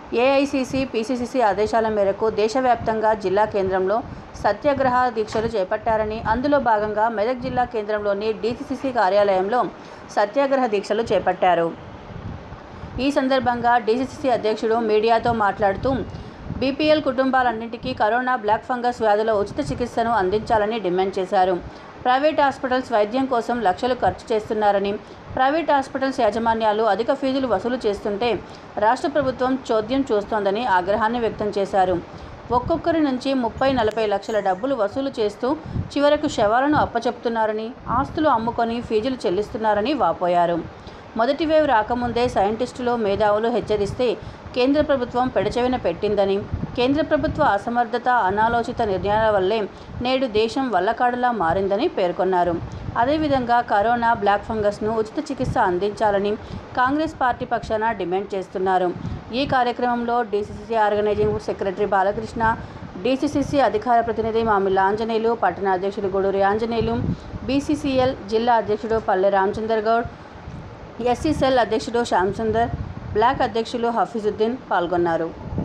AICC పిసిసిసి ఆదేశాల మేరకు దేశవ్యాప్తంగా జిల్లా కేంద్రంలో సత్యాగ్రహ దీక్షలు చేపట్టారని అందులో భాగంగా మెదక్ జిల్లా కేంద్రంలోని డీసీసీసీ కార్యాలయంలో సత్యాగ్రహ దీక్షలు చేపట్టారు ఈ సందర్భంగా డీసీసీ అధ్యక్షుడు మీడియాతో మాట్లాడుతూ బీపీఎల్ కుటుంబాలన్నింటికీ కరోనా బ్లాక్ ఫంగస్ వ్యాధుల ఉచిత చికిత్సను అందించాలని డిమాండ్ చేశారు ప్రైవేట్ హాస్పిటల్స్ వైద్యం కోసం లక్షలు ఖర్చు చేస్తున్నారని ప్రైవేట్ హాస్పిటల్స్ యాజమాన్యాలు అధిక ఫీజులు వసూలు చేస్తుంటే రాష్ట్ర ప్రభుత్వం చోద్యం చూస్తోందని ఆగ్రహాన్ని వ్యక్తం చేశారు ఒక్కొక్కరి నుంచి ముప్పై నలభై లక్షల డబ్బులు వసూలు చేస్తూ చివరకు శవాలను అప్పచెప్తున్నారని ఆస్తులు అమ్ముకొని ఫీజులు చెల్లిస్తున్నారని వాపోయారు మొదటి వేవ్ రాకముందే సైంటిస్టులు మేధావులు హెచ్చరిస్తే కేంద్ర ప్రభుత్వం పెడచెవిన పెట్టిందని కేంద్ర ప్రభుత్వ అసమర్థత అనాలోచిత నిర్ణయాల వల్లే నేడు దేశం వల్లకాడులా మారిందని పేర్కొన్నారు అదేవిధంగా కరోనా బ్లాక్ ఫంగస్ను ఉచిత చికిత్స అందించాలని కాంగ్రెస్ పార్టీ పక్షాన డిమాండ్ చేస్తున్నారు ఈ కార్యక్రమంలో DCC organising secretary Balakrishna DCCC అధికార ప్రతినిధి మామిళ్ళ ఆంజనేయులు పట్టణ అధ్యక్షుడు గూడూరి ఆంజనేయులు బీసీసీఎల్ జిల్లా అధ్యక్షుడు పల్లె రామచందర్ గౌడ్ ఎస్సీ సెల్ అధ్యక్షుడు శ్యామ్ సుందర్ బ్లాక్ అధ్యక్షులు హఫీజుద్దీన్ పాల్గొన్నారు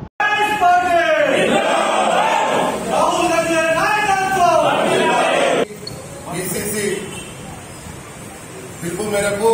రాహుల్ గాంధీ నాయకత్వం పిసిసి పిలుపు మేరకు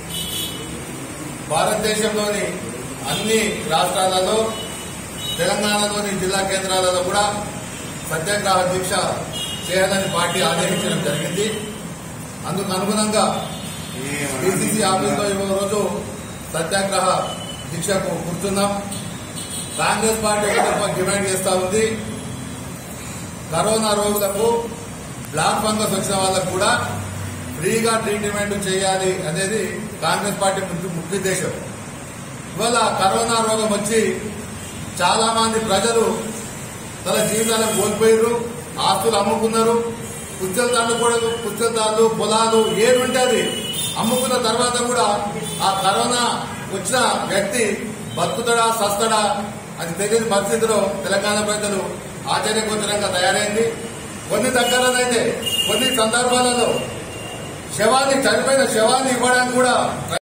భారతదేశంలోని అన్ని రాష్ట్రాలలో తెలంగాణలోని జిల్లా కేంద్రాలలో కూడా సత్యాగ్రహ దీక్ష చేయాలని పార్టీ ఆదేశించడం జరిగింది అందుకు అనుగుణంగా పిసిసి ఆఫీసులో ఈ రోజు సత్యాగ్రహ దీక్షకు కూర్చున్నాం కాంగ్రెస్ పార్టీ ఒకటి డిమాండ్ చేస్తా ఉంది కరోనా రోగులకు బ్లాక్ ఫంగస్ వచ్చిన వాళ్ళకు కూడా ఫ్రీగా ట్రీట్మెంట్ చేయాలి అనేది కాంగ్రెస్ పార్టీ ముఖ్య ముఖ్య ఉద్దేశం ఇవాళ కరోనా రోగం వచ్చి చాలా మంది ప్రజలు తన జీవితాలను కోల్పోయారు ఆస్తులు అమ్ముకున్నారు పుచ్చలతాళ్ళు కూడా పుచ్చలతాళ్ళు పొలాలు ఏది ఉంటే అది అమ్ముకున్న తర్వాత కూడా ఆ కరోనా వచ్చిన వ్యక్తి బతుకుతాడా సస్తాడా అది తెలియని పరిస్థితిలో తెలంగాణ ప్రజలు ఆశ్చర్యగోచరంగా తయారైంది కొన్ని దగ్గరనైతే కొన్ని సందర్భాలలో శవాన్ని చనిపోయిన శవాన్ని ఇవ్వడానికి కూడా